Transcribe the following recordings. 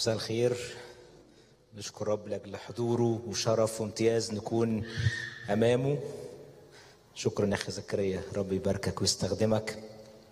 مساء الخير نشكر رب لاجل حضوره وشرف وامتياز نكون امامه شكرا يا اخي زكريا رب يباركك ويستخدمك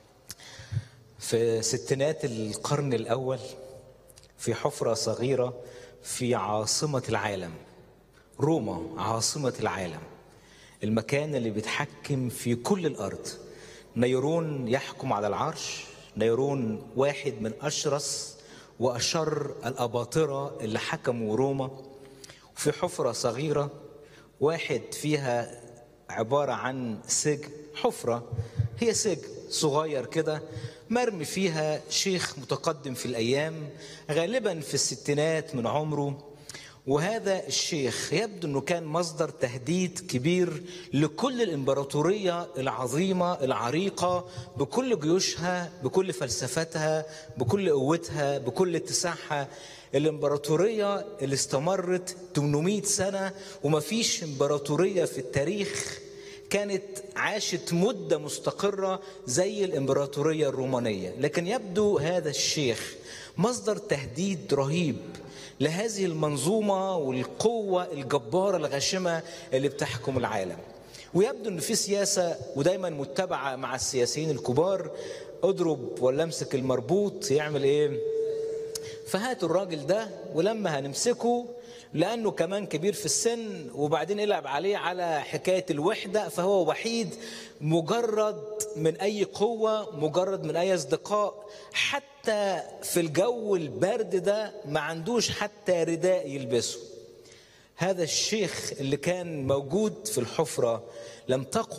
في ستينات القرن الاول في حفره صغيره في عاصمه العالم روما عاصمه العالم المكان اللي بيتحكم في كل الارض نيرون يحكم على العرش نيرون واحد من اشرس واشر الاباطره اللي حكموا روما وفي حفره صغيره واحد فيها عباره عن سجن حفره هي سجن صغير كده مرمي فيها شيخ متقدم في الايام غالبا في الستينات من عمره وهذا الشيخ يبدو انه كان مصدر تهديد كبير لكل الامبراطوريه العظيمه العريقه بكل جيوشها بكل فلسفتها بكل قوتها بكل اتساعها الامبراطوريه اللي استمرت 800 سنه وما فيش امبراطوريه في التاريخ كانت عاشت مده مستقره زي الامبراطوريه الرومانيه لكن يبدو هذا الشيخ مصدر تهديد رهيب لهذه المنظومه والقوه الجباره الغاشمه اللي بتحكم العالم ويبدو ان في سياسه ودايما متبعه مع السياسيين الكبار اضرب ولا امسك المربوط يعمل ايه فهاتوا الراجل ده ولما هنمسكه لانه كمان كبير في السن وبعدين يلعب عليه على حكايه الوحده فهو وحيد مجرد من اي قوه مجرد من اي اصدقاء حتى في الجو البرد ده ما عندوش حتى رداء يلبسه هذا الشيخ اللي كان موجود في الحفره لم تقم